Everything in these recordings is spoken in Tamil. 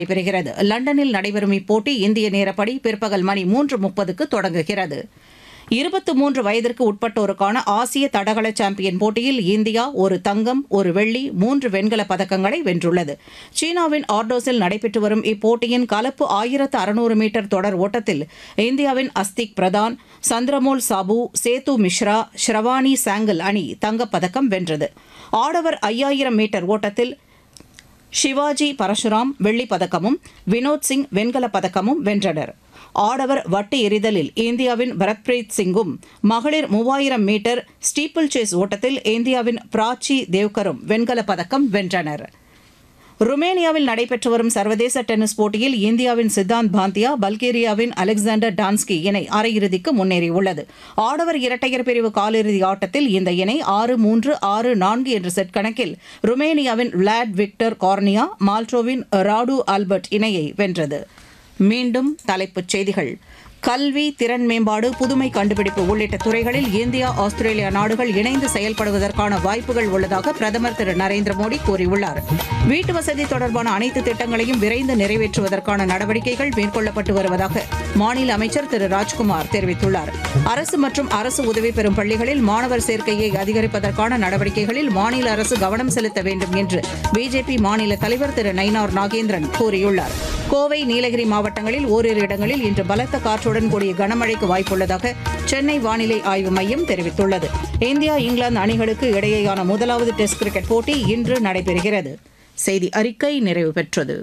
நடைபெறுகிறது லண்டனில் நடைபெறும் இப்போட்டி இந்திய நேரப்படி பிற்பகல் மணி மூன்று முப்பதுக்கு தொடங்குகிறது இருபத்து மூன்று வயதிற்கு உட்பட்டோருக்கான ஆசிய தடகள சாம்பியன் போட்டியில் இந்தியா ஒரு தங்கம் ஒரு வெள்ளி மூன்று வெண்கலப் பதக்கங்களை வென்றுள்ளது சீனாவின் ஆர்டோஸில் நடைபெற்று வரும் இப்போட்டியின் கலப்பு ஆயிரத்து அறுநூறு மீட்டர் தொடர் ஓட்டத்தில் இந்தியாவின் அஸ்திக் பிரதான் சந்திரமோல் சாபு சேது மிஸ்ரா ஷ்ரவானி சாங்கல் அணி தங்கப்பதக்கம் வென்றது ஆடவர் ஐயாயிரம் மீட்டர் ஓட்டத்தில் சிவாஜி பரசுராம் வெள்ளிப் பதக்கமும் வினோத் சிங் வெண்கலப் பதக்கமும் வென்றனர் ஆடவர் வட்டு எறிதலில் இந்தியாவின் பரத்பிரீத் சிங்கும் மகளிர் மூவாயிரம் மீட்டர் ஸ்டீப்பிள் சேஸ் ஓட்டத்தில் இந்தியாவின் பிராச்சி தேவ்கரும் வெண்கலப் பதக்கம் வென்றனர் ருமேனியாவில் நடைபெற்று வரும் சர்வதேச டென்னிஸ் போட்டியில் இந்தியாவின் சித்தாந்த் பாந்தியா பல்கேரியாவின் அலெக்சாண்டர் டான்ஸ்கி இணை அரையிறுதிக்கு முன்னேறியுள்ளது ஆடவர் இரட்டையர் பிரிவு காலிறுதி ஆட்டத்தில் இந்த இணை ஆறு மூன்று ஆறு நான்கு என்ற செட் கணக்கில் ருமேனியாவின் விளாட் விக்டர் கார்னியா மால்டோவின் ராடு ஆல்பர்ட் இணையை வென்றது மீண்டும் தலைப்புச் செய்திகள் கல்வி திறன் மேம்பாடு புதுமை கண்டுபிடிப்பு உள்ளிட்ட துறைகளில் இந்தியா ஆஸ்திரேலியா நாடுகள் இணைந்து செயல்படுவதற்கான வாய்ப்புகள் உள்ளதாக பிரதமர் திரு நரேந்திர மோடி கூறியுள்ளார் வீட்டு வசதி தொடர்பான அனைத்து திட்டங்களையும் விரைந்து நிறைவேற்றுவதற்கான நடவடிக்கைகள் மேற்கொள்ளப்பட்டு வருவதாக மாநில அமைச்சர் திரு ராஜ்குமார் தெரிவித்துள்ளார் அரசு மற்றும் அரசு உதவி பெறும் பள்ளிகளில் மாணவர் சேர்க்கையை அதிகரிப்பதற்கான நடவடிக்கைகளில் மாநில அரசு கவனம் செலுத்த வேண்டும் என்று பிஜேபி மாநில தலைவர் திரு நயினார் நாகேந்திரன் கூறியுள்ளார் கோவை நீலகிரி மாவட்டங்களில் ஓரிரு இடங்களில் இன்று பலத்த காற்றுடன் கூடிய கனமழைக்கு வாய்ப்புள்ளதாக சென்னை வானிலை ஆய்வு மையம் தெரிவித்துள்ளது இந்தியா இங்கிலாந்து அணிகளுக்கு இடையேயான முதலாவது டெஸ்ட் கிரிக்கெட் போட்டி இன்று நடைபெறுகிறது செய்தி அறிக்கை நிறைவு பெற்றது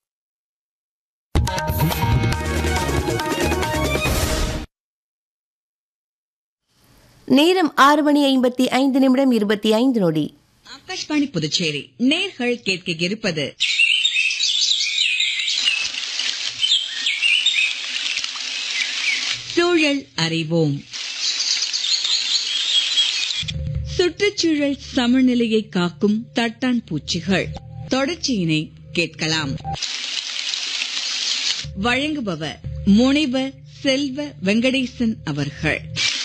நேரம் ஆறு மணி ஐம்பத்தி ஐந்து நிமிடம் இருபத்தி ஐந்து நொடி ஆகாஷ்வாணி புதுச்சேரி நேர்கள் கேட்க இருப்பது சூழல் அறிவோம் சுற்றுச்சூழல் சமநிலையை காக்கும் தட்டான் பூச்சிகள் தொடர்ச்சியினை கேட்கலாம் வழங்குபவர் முனைவர் செல்வ வெங்கடேசன் அவர்கள்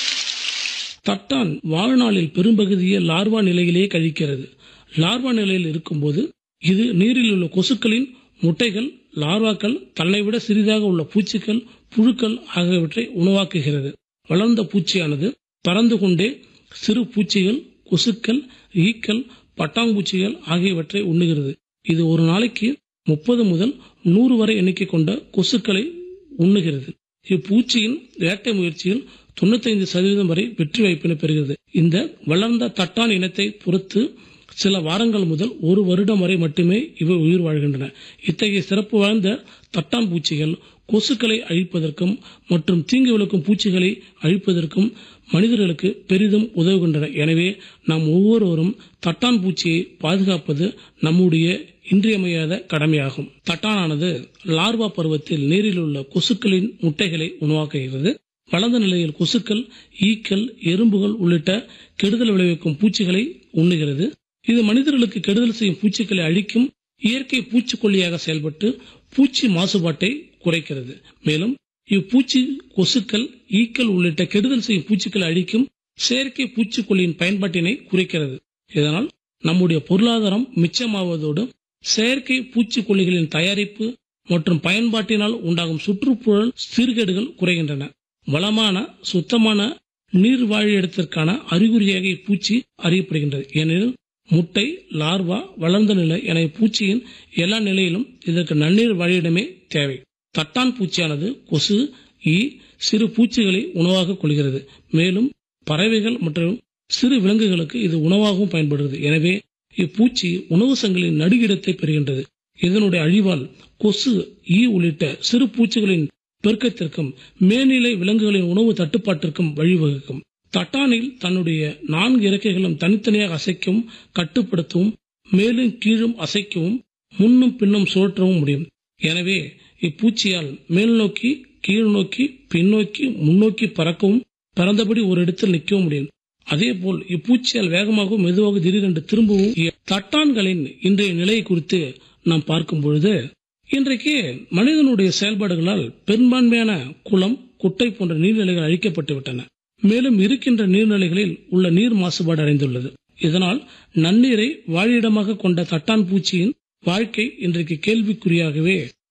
தட்டான் வாழ்நாளில் பெரும்பகுதியை லார்வா நிலையிலேயே கழிக்கிறது லார்வா நிலையில் இருக்கும்போது இது நீரில் உள்ள கொசுக்களின் முட்டைகள் லார்வாக்கள் தன்னை விட சிறிதாக உள்ள பூச்சிகள் புழுக்கள் ஆகியவற்றை உணவாக்குகிறது வளர்ந்த பூச்சியானது பறந்து கொண்டே சிறு பூச்சிகள் கொசுக்கள் ஈக்கள் பட்டாம்பூச்சிகள் ஆகியவற்றை உண்ணுகிறது இது ஒரு நாளைக்கு முப்பது முதல் நூறு வரை எண்ணிக்கை கொண்ட கொசுக்களை உண்ணுகிறது இப்பூச்சியின் வேட்டை முயற்சியில் தொண்ணூத்தைந்து சதவீதம் வரை வெற்றி வாய்ப்பினை பெறுகிறது இந்த வளர்ந்த தட்டான் இனத்தை பொறுத்து சில வாரங்கள் முதல் ஒரு வருடம் வரை மட்டுமே இவை உயிர் வாழ்கின்றன இத்தகைய சிறப்பு வாய்ந்த தட்டான் பூச்சிகள் கொசுக்களை அழிப்பதற்கும் மற்றும் தீங்கு விளக்கும் பூச்சிகளை அழிப்பதற்கும் மனிதர்களுக்கு பெரிதும் உதவுகின்றன எனவே நாம் ஒவ்வொருவரும் தட்டான் பூச்சியை பாதுகாப்பது நம்முடைய இன்றியமையாத கடமையாகும் தட்டானானது லார்வா பருவத்தில் நீரில் உள்ள கொசுக்களின் முட்டைகளை உணவாக்குகிறது வளர்ந்த நிலையில் கொசுக்கள் ஈக்கள் எறும்புகள் உள்ளிட்ட கெடுதல் விளைவிக்கும் பூச்சிகளை உண்ணுகிறது இது மனிதர்களுக்கு கெடுதல் செய்யும் பூச்சிகளை அழிக்கும் இயற்கை பூச்சிக்கொல்லியாக செயல்பட்டு பூச்சி மாசுபாட்டை குறைக்கிறது மேலும் இப்பூச்சி கொசுக்கள் ஈக்கள் உள்ளிட்ட கெடுதல் செய்யும் பூச்சிகளை அழிக்கும் செயற்கை பூச்சிக்கொல்லியின் பயன்பாட்டினை குறைக்கிறது இதனால் நம்முடைய பொருளாதாரம் மிச்சமாவதோடு செயற்கை பூச்சிக்கொல்லிகளின் தயாரிப்பு மற்றும் பயன்பாட்டினால் உண்டாகும் சுற்றுச்சூழல் சீர்கேடுகள் குறைகின்றன வளமான சுத்தமான நீர் வாழிடத்திற்கான அறிகுறியாக இப்பூச்சி அறியப்படுகின்றது ஏனெனில் முட்டை லார்வா வளர்ந்த நிலை என பூச்சியின் எல்லா நிலையிலும் இதற்கு நன்னீர் வாழிடமே தேவை தட்டான் பூச்சியானது கொசு ஈ சிறு பூச்சிகளை உணவாக கொள்கிறது மேலும் பறவைகள் மற்றும் சிறு விலங்குகளுக்கு இது உணவாகவும் பயன்படுகிறது எனவே இப்பூச்சி உணவு சங்கிலின் நடுகிடத்தை பெறுகின்றது இதனுடைய அழிவால் கொசு ஈ உள்ளிட்ட சிறு பூச்சிகளின் பெருக்கத்திற்கும் மேல்நிலை விலங்குகளின் உணவு தட்டுப்பாட்டிற்கும் வழிவகுக்கும் தட்டானில் தன்னுடைய நான்கு இறக்கைகளும் தனித்தனியாக அசைக்கவும் கட்டுப்படுத்தவும் மேலும் கீழும் அசைக்கவும் முன்னும் பின்னும் சுழற்றவும் முடியும் எனவே இப்பூச்சியால் மேல் நோக்கி கீழ் நோக்கி பின்னோக்கி முன்னோக்கி பறக்கவும் பறந்தபடி ஒரு இடத்தில் நிற்கவும் முடியும் அதேபோல் இப்பூச்சியால் வேகமாகவும் மெதுவாக திடீரென்று திரும்பவும் தட்டான்களின் இன்றைய நிலையை குறித்து நாம் பார்க்கும் பொழுது இன்றைக்கு மனிதனுடைய செயல்பாடுகளால் பெரும்பான்மையான குளம் குட்டை போன்ற நீர்நிலைகள் அழிக்கப்பட்டு விட்டன மேலும் இருக்கின்ற நீர்நிலைகளில் உள்ள நீர் மாசுபாடு அடைந்துள்ளது இதனால் நன்னீரை வாழிடமாக கொண்ட தட்டான் பூச்சியின் வாழ்க்கை இன்றைக்கு கேள்விக்குறியாகவே